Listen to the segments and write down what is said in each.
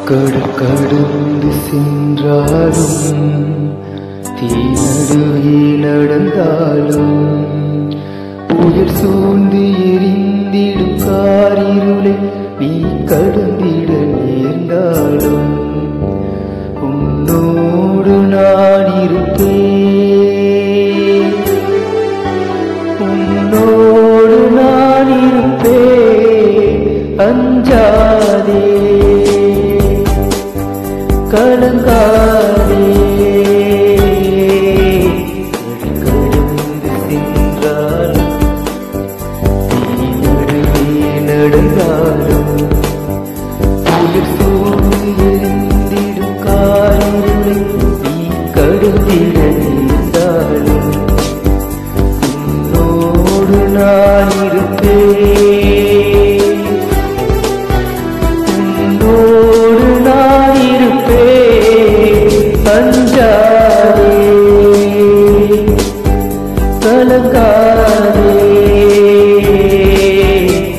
கடல் கடந்து சென்றாலும் தீநடுவே நடந்தாலும் புயல் சூழ்ந்து எரிந்திடும் காரிருளை நீ கடந்திட நேர்ந்தாலும் உன்னோடு நான் இருப்பேன் உன்னோடு நான் இருப்பேன் அஞ்சாதே கலங்காதே கடந்து சென்றாலும் நீ நடுவே நடந்தாலும் உயிர் சூழ்ந்து எரிந்திடும் காரிருளை நீ கடந்திட நேர்ந்தாலும் உன்னோடு நான் இருப்பேன் உன்னோடு நான் இருப்பேன் அஞ்சாதே கலங்காதே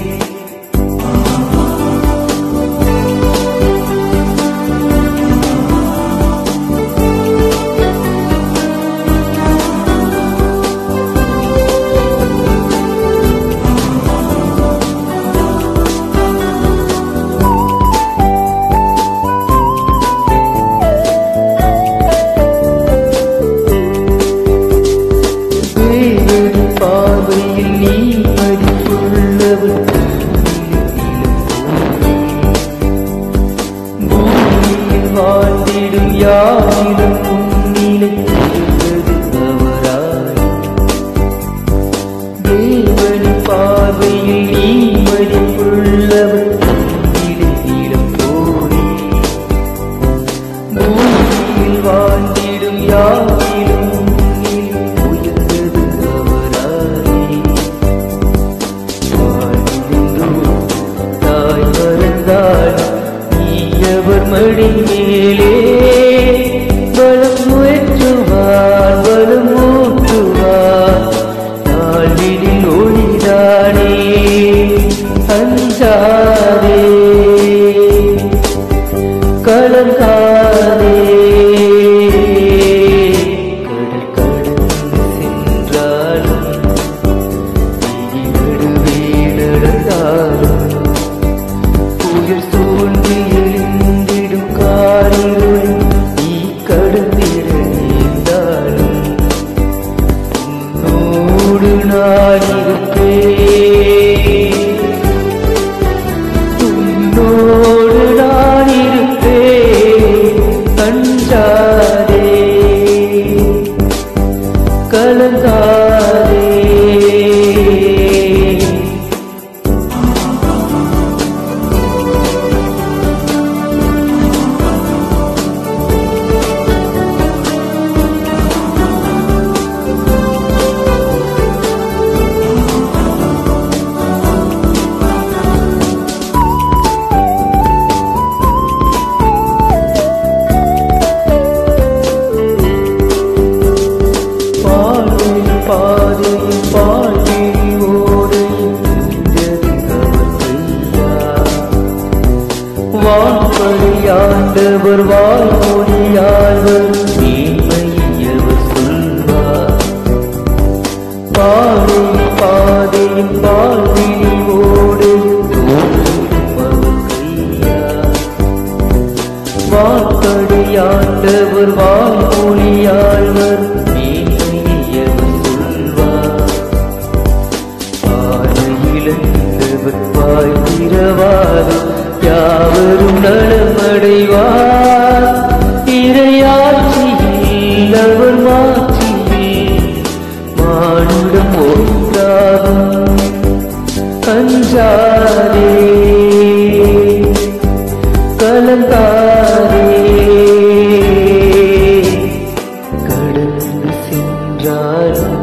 தேவன் பார்வையில் நீ மதிப்புள்ளவன் பூமியில் வாழ்ந்திடும் யாரிடம் உன்னிலை இருந்தது தவறாய் தேவன் பார்வையில் நீ மதிப்புள்ளவன் உன்னிலை நீளம் போலே பூமியில் வாழ்ந்திடும் யாரிலும் உயர்ந்தது அவராலே வாழ்ந்திருந்தோம் தாய் மறந்தால் நீ அவர் மடி மேலே பலம் முயற்றுவார் பலம் ஊற்றுவார் நாளில் ஒளிதானே அஞ்சாதே கலங்காதே கடல் கடந்து சென்றாலும் நீ நடுவே நடந்தாலும் புயல் சூழ்ந்து எழுந்திடும் காரிருளை நீ கடந்திட நேர்ந்தாலும் உன்னோடு நான் இருப்பேன் உன்னோடு நான் இருப்பேன் அஞ்சாதே கலங்காதே பாதையில் பாதையில் பாதையில் ஓடையில் நின்றது அவர் கையா வான்படியாண்டவர் வாழ்மொழியாளர் மேன்மையவர் சொல்வார் பாதையில் பாதையில் பாதையில் ஓடையில் ஓடும் அவர் கையா வாக்கடையாண்டவர் வாழ்மொழியாழ்வர் மேன்மையவர் சொல்வார் பாதையிழந்தவர் வாய் திறவார் யாவரும் நலமடைவார் இறையாட்சியில் அவர் மாட்சியில் மானுடம் ஒன்றாகும் அஞ்சாதே கலந்தாரே கடந்து சென்றாலும்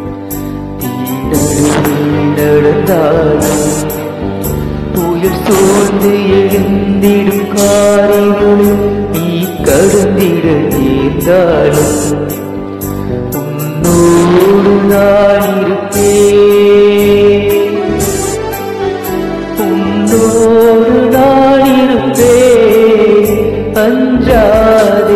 தீநடுவே நடந்தாலும் புயல் சூழ்ந்து எழுந்திடும் காரிருளில் நீ கடந்திட நேர்ந்தாலும் உன்னோடு நான் இருப்பேன் உன்னோடு நான் இருப்பேன் அஞ்சாதே